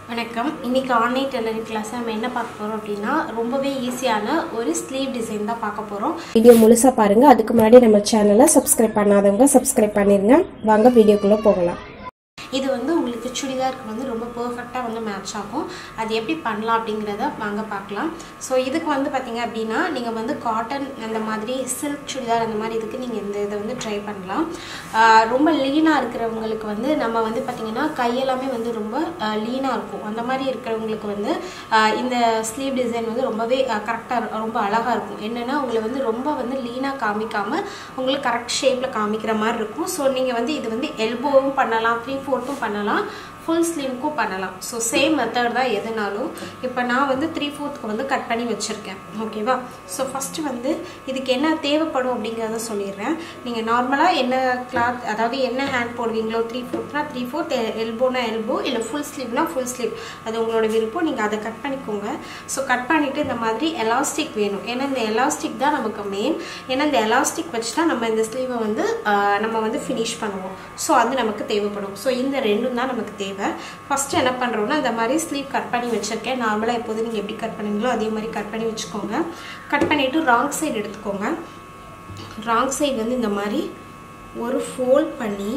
வணக்கம் இன்னைக்கு online tailoring class நம்ம என்ன பார்க்க போகிறோம் அப்படின்னா ரொம்பவே ஈஸியான ஒரு ஸ்லீவ் டிசைன் தான் பார்க்க போகிறோம் வீடியோ முழுசாக பாருங்கள் அதுக்கு முன்னாடி நம்ம சேனலை சப்ஸ்கிரைப் பண்ணாதவங்க சப்ஸ்கிரைப் பண்ணிடுங்க வாங்க வீடியோக்குள்ளே போகலாம் இது வந்து உங்களுக்கு சுடிதாருக்கு வந்து ரொம்ப பர்ஃபெக்டாக வந்து மேட்ச் ஆகும் அது எப்படி பண்ணலாம் அப்படிங்கிறத வாங்க பார்க்கலாம் ஸோ இதுக்கு வந்து பார்த்தீங்க அப்படின்னா நீங்கள் வந்து காட்டன் அந்த மாதிரி சில்க் சுடிதார் அந்த மாதிரி இதுக்கு நீங்கள் இந்த இதை வந்து ட்ரை பண்ணலாம் ஆஹ் ரொம்ப லீனாக இருக்கிறவங்களுக்கு வந்து நம்ம வந்து பார்த்தீங்கன்னா கையெல்லாமே வந்து ரொம்ப லீனாக இருக்கும் அந்த மாதிரி இருக்கிறவங்களுக்கு வந்து ஆஹ் இந்த ஸ்லீவ் டிசைன் வந்து ரொம்பவே கரெக்டாக ரொம்ப அழகாக இருக்கும் என்னென்னா உங்களை வந்து ரொம்ப வந்து லீனாக காமிக்காமல் உங்களுக்கு கரெக்ட் ஷேப்பில் காமிக்கிற மாதிரி இருக்கும் ஸோ நீங்கள் வந்து இது வந்து எல்போவும் பண்ணலாம் த்ரீ ஃபோர்த்தும் பண்ணலாம் ஃபுல் ஸ்லீவ்க்கும் பண்ணலாம் ஸோ சேம் மெத்தட் தான் எதுனாலும் இப்போ நான் வந்து த்ரீ ஃபோர்த்துக்கு வந்து கட் பண்ணி வச்சுருக்கேன் ஓகேவா ஸோ ஃபஸ்ட்டு வந்து இதுக்கு என்ன தேவைப்படும் அப்படிங்கிறத சொல்லிடுறேன் நீங்கள் நார்மலாக என்ன கிளாத் அதாவது என்ன ஹேண்ட் போடுவீங்களோ த்ரீ ஃபோர்த்னா த்ரீ ஃபோர்த் எல்போனா எல்போ இல்லை ஃபுல் ஸ்லீவ்னா ஃபுல் ஸ்லீவ் அது உங்களோட விருப்பம் நீங்கள் அதை கட் பண்ணிக்கோங்க ஸோ கட் பண்ணிவிட்டு இந்த மாதிரி எலாஸ்டிக் வேணும் ஏன்னா இந்த எலாஸ்டிக் தான் நமக்கு மெயின் ஏன்னா இந்த எலாஸ்டிக் வச்சு தான் நம்ம இந்த ஸ்லீவை வந்து ஆஹ், நம்ம வந்து ஃபினிஷ் பண்ணுவோம் ஸோ அது நமக்கு தேவைப்படும் ஸோ இந்த ரெண்டும் தான் நமக்கு தேவை ஃபஸ்ட்டு என்ன பண்ணுறோன்னா இந்த மாதிரி ஸ்லீவ் கட் பண்ணி வச்சுருக்கேன் நார்மலாக எப்போதும் நீங்கள் எப்படி கட் பண்ணுவீங்களோ அதே மாதிரி கட் பண்ணி வச்சுக்கோங்க கட் பண்ணிவிட்டு ராங் சைடு எடுத்துக்கோங்க ராங் சைடு வந்து இந்த மாதிரி ஒரு ஃபோல்ட் பண்ணி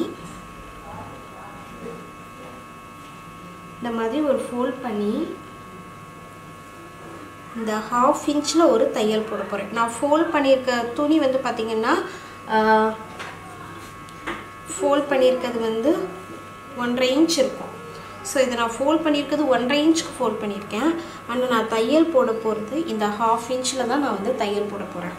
இந்த மாதிரி ஒரு ஃபோல்ட் பண்ணி இந்த ஹாஃப் இன்ச்சில் ஒரு தையல் போட போகிறேன் நான் ஃபோல்ட் பண்ணியிருக்க துணி வந்து பார்த்திங்கன்னா ஃபோல்ட் பண்ணியிருக்கிறது வந்து ஒன்றரை இன்ச் இருக்கும் ஸோ இதை நான் ஃபோல்ட் பண்ணியிருக்கிறது ஒன்றரை இன்ச்சுக்கு ஃபோல்ட் பண்ணியிருக்கேன் ஆனால் நான் தையல் போட போகிறது இந்த ஹாஃப் இன்ச்சில் தான் நான் வந்து தையல் போட போகிறேன்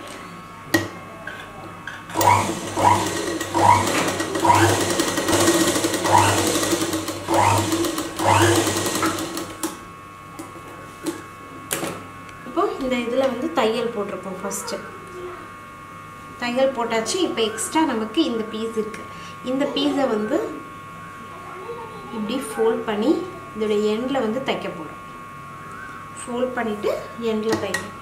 இப்போ இந்த இதில் வந்து தையல் போட்டிருப்போம் ஃபஸ்ட்டு தையல் போட்டாச்சு இப்போ எக்ஸ்ட்ரா நமக்கு இந்த பீஸ் இருக்குது இந்த பீஸை வந்து இப்படி ஃபோல்ட் பண்ணி இதோட எண்டில் வந்து தைக்க போகிறோம் ஃபோல்ட் பண்ணிவிட்டு எண்டில் தைக்கணும்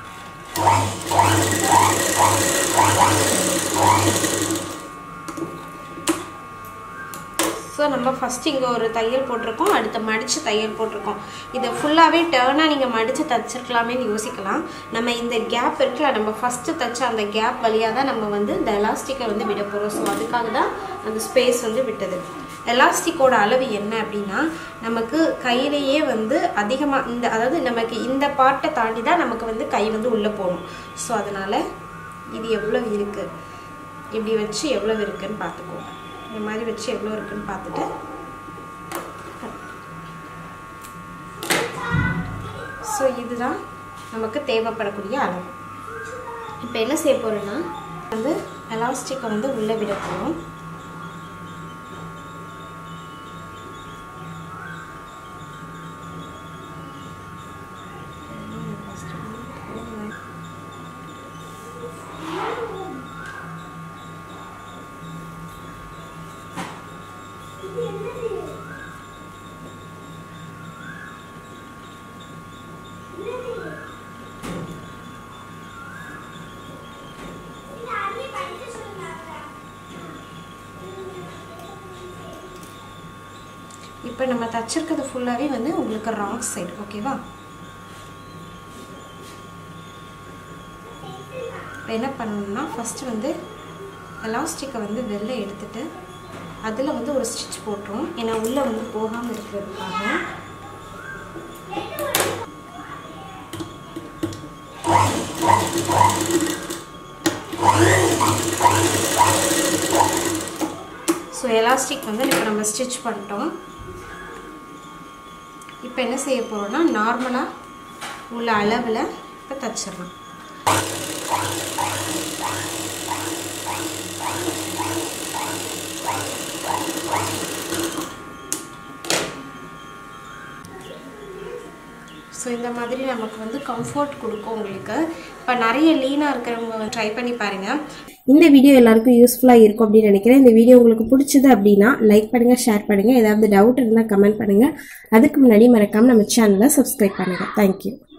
ஸோ நம்ம ஃபஸ்ட்டு இங்கே ஒரு தையல் போட்டிருக்கோம் அடுத்து மடித்து தையல் போட்டிருக்கோம் இதை ஃபுல்லாகவே டேர்னாக நீங்கள் மடித்து தைச்சிருக்கலாமேன்னு யோசிக்கலாம் நம்ம இந்த கேப் இருக்குல்ல நம்ம ஃபஸ்ட்டு தைச்ச அந்த கேப் வழியாக தான் நம்ம வந்து இந்த எலாஸ்டிக்கை வந்து விட போகிறோம் ஸோ அதுக்காக தான் அந்த ஸ்பேஸ் வந்து விட்டது எலாஸ்டிக்கோட அளவு என்ன அப்படின்னா நமக்கு கையிலேயே வந்து அதிகமாக இந்த அதாவது நமக்கு இந்த பார்ட்டை தாண்டி தான் நமக்கு வந்து கை வந்து உள்ளே போகணும் ஸோ அதனால் இது எவ்வளோ இருக்குது இப்படி வச்சு எவ்வளோ இருக்குன்னு பார்த்துக்கோங்க இந்த மாதிரி வச்சு எவ்வளோ இருக்குன்னு பார்த்துட்டு ஸோ இதுதான் நமக்கு தேவைப்படக்கூடிய அளவு இப்போ என்ன செய்ய போகிறோன்னா வந்து எலாஸ்டிக்கை வந்து உள்ளே விட போகிறோம் இப்போ நம்ம தச்சிருக்கிறது ஃபுல்லாகவே வந்து உங்களுக்கு ராங் சைடு ஓகேவா இப்போ என்ன பண்ணணும்னா ஃபஸ்ட்டு வந்து எலாஸ்டிக்கை வந்து வெளில எடுத்துட்டு அதில் வந்து ஒரு ஸ்டிச் போட்டுரும் ஏன்னா உள்ளே வந்து போகாமல் இருக்கிறதுக்காக ஸோ எலாஸ்டிக் வந்து இப்போ நம்ம ஸ்டிச் பண்ணிட்டோம் இப்போ என்ன செய்ய போகிறோம்னா நார்மலாக உள்ள அளவில் இப்போ தச்சிடலாம் ஸோ இந்த மாதிரி நமக்கு வந்து கம்ஃபர்ட் கொடுக்கும் உங்களுக்கு இப்போ நிறைய லீனாக இருக்கிறவங்க ட்ரை பண்ணி பாருங்கள் இந்த வீடியோ எல்லாருக்கும் யூஸ்ஃபுல்லாக இருக்கும் அப்படின்னு நினைக்கிறேன் இந்த வீடியோ உங்களுக்கு பிடிச்சது அப்படின்னா லைக் பண்ணுங்கள் ஷேர் பண்ணுங்கள் ஏதாவது டவுட் இருந்தால் கமெண்ட் பண்ணுங்கள் அதுக்கு முன்னாடி மறக்காமல் நம்ம சேனலை சப்ஸ்கிரைப் பண்ணுங்கள் தேங்க்யூ